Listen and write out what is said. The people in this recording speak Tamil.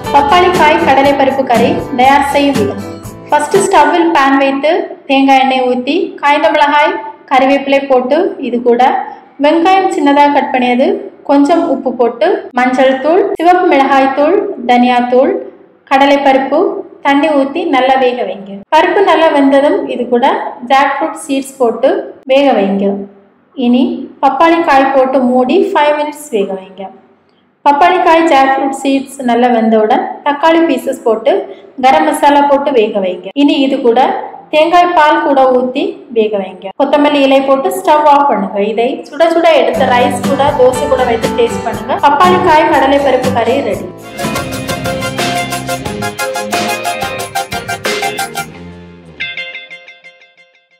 பப்பாளி காய் கடலை பருப்பு கறி தயார் செய்யும் விதம் ஃபர்ஸ்ட் ஸ்டவ்வில் பேன் வைத்து தேங்காய் எண்ணெய் ஊற்றி காய்ந்த மிளகாய் கறிவேப்பிலை போட்டு இது கூட வெங்காயம் சின்னதாக கட் பண்ணியது கொஞ்சம் உப்பு போட்டு மஞ்சள் தூள் சிவப்பு மிளகாய் தூள் தனியாத்தூள் கடலைப்பருப்பு தண்ணி ஊற்றி நல்லா வேக வைங்க பருப்பு நல்லா வெந்ததும் இது கூட ஜாக் ஃப்ரூட் சீட்ஸ் போட்டு வேக வைங்க இனி பப்பாளி காய் போட்டு மூடி ஃபைவ் மினிட்ஸ் வேக வைங்க பப்பாளி காய் ஜாக் ஃப்ரூட் சீட்ஸ் நல்லா வெந்தவுடன் தக்காளி பீசஸ் போட்டு கரம் மசாலா போட்டு வேக வைங்க இனி இது கூட தேங்காய் பால் கூட ஊற்றி வேக வைங்க கொத்தமல்லி இலை போட்டு ஸ்டவ் ஆஃப் பண்ணுங்க இதை சுட சுட எடுத்த ரைஸ் கூட தோசை கூட வைத்து டேஸ்ட் பண்ணுங்க பப்பாளி காய் கடலை பருப்பு கறி ரெடி